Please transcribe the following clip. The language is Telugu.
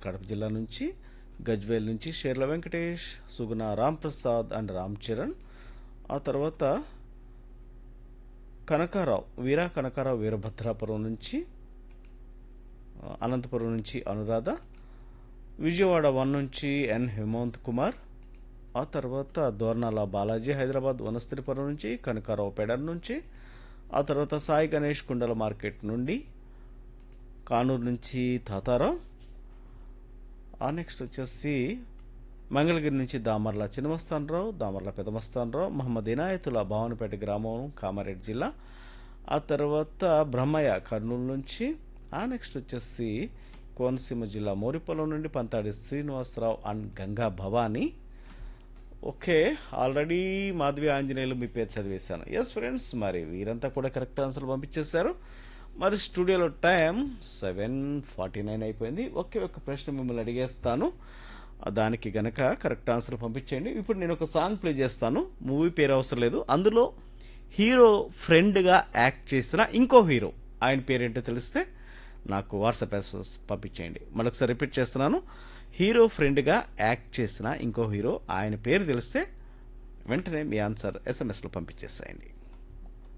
కడప జిల్లా నుంచి గజ్వేల్ నుంచి షేర్ల వెంకటేష్ సుగుణ రామ్ ప్రసాద్ అండ్ రామ్ చరణ్ ఆ తర్వాత కనకారావు వీరా కనకారావు వీరభద్రాపురం నుంచి ఆ, అనంతపురం నుంచి అనురాధ విజయవాడ వన్ నుంచి ఎన్ హేమంత్ కుమార్ ఆ తర్వాత దోర్నాల బాలాజీ హైదరాబాద్ వనస్థిరిపురం నుంచి కనకారావు పెడర్ నుంచి ఆ తర్వాత సాయి గణేష్ కుండల మార్కెట్ నుండి కానూరు నుంచి తాతారావు ఆ నెక్స్ట్ వచ్చేసి మంగళగిరి నుంచి దామర్ల చిన్నమస్తానరావు దామర్ల పెదమస్తానరావు మహమ్మద్ ఇనాయతుల భావనపేట గ్రామం కామారెడ్డి జిల్లా ఆ తర్వాత బ్రహ్మయ్య కర్నూలు నుంచి ఆ నెక్స్ట్ వచ్చేసి కోనసీమ జిల్లా మోరిపొలం నుండి Panthadi Srinivasarao and Ganga Bhavani okay already Madhavi Anjaneyulu మీ పేరు చదివేశాను ఎస్ ఫ్రెండ్స్ మరి వీరంతా కూడా కరెక్ట్ ఆన్సర్ పంపించేశారు మరి స్టూడియోలో టైం సెవెన్ ఫార్టీ నైన్ అయిపోయింది ఒకే ఒక ప్రశ్న మిమ్మల్ని అడిగేస్తాను దానికి గనక కరెక్ట్ ఆన్సర్ పంపించండి ఇప్పుడు నేను ఒక సాంగ్ ప్లే చేస్తాను మూవీ పేరు అవసరం లేదు అందులో హీరో ఫ్రెండ్గా యాక్ట్ చేసిన ఇంకో హీరో ఆయన పేరేంటో తెలిస్తే నాకు వాట్సాప్ మెసేజ్ పంపించేయండి మరొకసారి రిపీట్ చేస్తున్నాను హీరో ఫ్రెండ్గా యాక్ట్ చేసిన ఇంకో హీరో ఆయన పేరు తెలిస్తే వెంటనే మీ ఆన్సర్ ఎస్ఎంఎస్లో పంపించేసేయండి